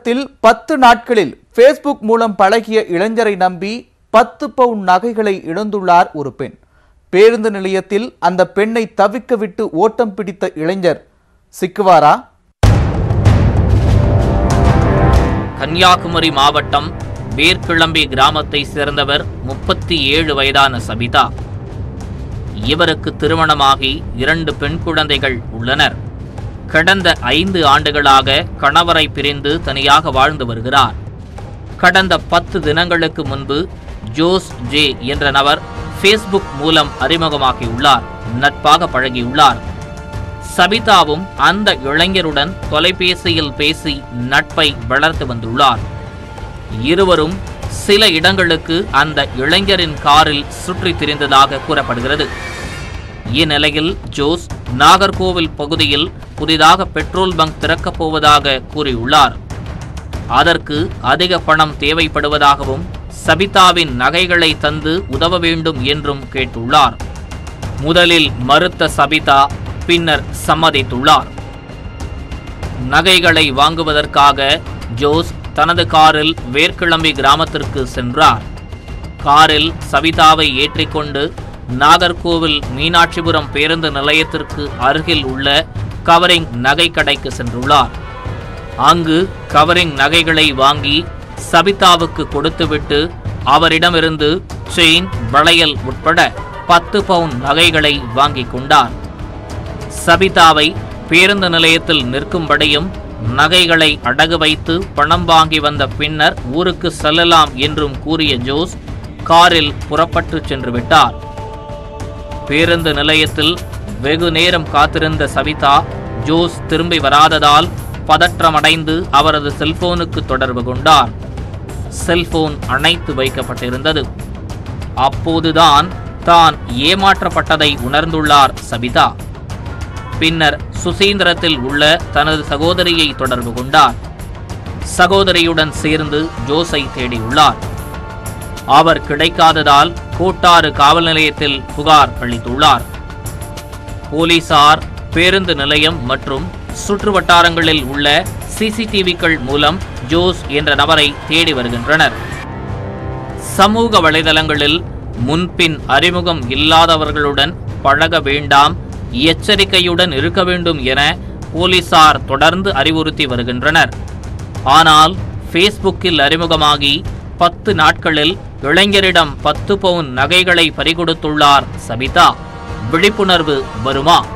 தமிழகத்தில் பத்து நாட்களில் ஃபேஸ்புக் மூலம் பழகிய இளைஞரை நம்பி பத்து பவுன் நகைகளை இழந்துள்ளார் ஒரு பெண் பேருந்து நிலையத்தில் அந்த பெண்ணை தவிக்க விட்டு ஓட்டம் பிடித்த இளைஞர் சிக்குவாரா கன்னியாகுமரி மாவட்டம் வேர்கிளம்பி கிராமத்தை சேர்ந்தவர் முப்பத்தி ஏழு வயதான சபிதா இவருக்கு திருமணமாகி இரண்டு பெண் குழந்தைகள் உள்ளனர் கடந்த ஐந்து ஆண்டுகளாக கணவரை பிரிந்து தனியாக வாழ்ந்து வருகிறார் கடந்த பத்து தினங்களுக்கு முன்பு ஜோஸ் ஜே என்ற நபர் ஃபேஸ்புக் மூலம் அறிமுகமாகியுள்ளார் நட்பாக பழகியுள்ளார் சபிதாவும் அந்த இளைஞருடன் தொலைபேசியில் பேசி நட்பை வளர்த்து வந்துள்ளார் இருவரும் சில இடங்களுக்கு அந்த இளைஞரின் காரில் சுற்றித் திரிந்ததாக கூறப்படுகிறது இந்நிலையில் ஜோஸ் நாகர்கோவில் பகுதியில் புதிதாக பெட்ரோல் பங்க் திறக்கப் போவதாக கூறியுள்ளார் அதற்கு அதிக பணம் தேவைப்படுவதாகவும் சபிதாவின் நகைகளை தந்து உதவ வேண்டும் என்றும் கேட்டுள்ளார் முதலில் மறுத்த சபிதா பின்னர் சம்மதித்துள்ளார் நகைகளை வாங்குவதற்காக ஜோஸ் தனது காரில் வேர்க்கிளம்பி கிராமத்திற்கு சென்றார் காரில் சபிதாவை ஏற்றிக்கொண்டு நாகர்கோவில் மீனாட்சிபுரம் பேருந்து நிலையத்திற்கு அருகில் உள்ள கவரிங் நகை கடைக்கு சென்றுள்ளார் அங்கு கவரிங் நகைகளை வாங்கி சபிதாவுக்கு கொடுத்துவிட்டு அவரிடமிருந்து செயின் வளையல் உட்பட பத்து பவுன் நகைகளை வாங்கிக் கொண்டார் சபிதாவை பேருந்து நிலையத்தில் நிற்கும்படியும் நகைகளை அடகு வைத்து பணம் வாங்கி வந்த பின்னர் ஊருக்கு செல்லலாம் என்றும் கூறிய ஜோஸ் காரில் புறப்பட்டு சென்று விட்டார் பேருந்து நிலையத்தில் வெகு நேரம் காத்திருந்த சபிதா ஜோஸ் திரும்பி வராததால் பதற்றமடைந்து அவரது செல்போனுக்கு தொடர்பு கொண்டார் செல்போன் அணைத்து வைக்கப்பட்டிருந்தது அப்போதுதான் தான் ஏமாற்றப்பட்டதை உணர்ந்துள்ளார் சபிதா பின்னர் சுசீந்திரத்தில் உள்ள தனது சகோதரியை தொடர்பு கொண்டார் சகோதரியுடன் சேர்ந்து ஜோஸை தேடியுள்ளார் அவர் கிடைக்காததால் கோட்டாறு காவல் நிலையத்தில் புகார் அளித்துள்ளார் போலீசார் பேருந்து நிலையம் மற்றும் சுற்று வட்டாரங்களில் உள்ள சிசிடிவிக்கள் மூலம் ஜோஸ் என்ற நபரை தேடி வருகின்றனர் சமூக வலைதளங்களில் முன்பின் அறிமுகம் இல்லாதவர்களுடன் பழக வேண்டாம் எச்சரிக்கையுடன் இருக்க வேண்டும் என போலீசார் தொடர்ந்து அறிவுறுத்தி வருகின்றனர் ஆனால் ஃபேஸ்புக்கில் அறிமுகமாகி பத்து நாட்களில் இளைஞரிடம் பத்து பவுன் நகைகளை பறிகொடுத்துள்ளார் சபிதா விழிப்புணர்வு வருமா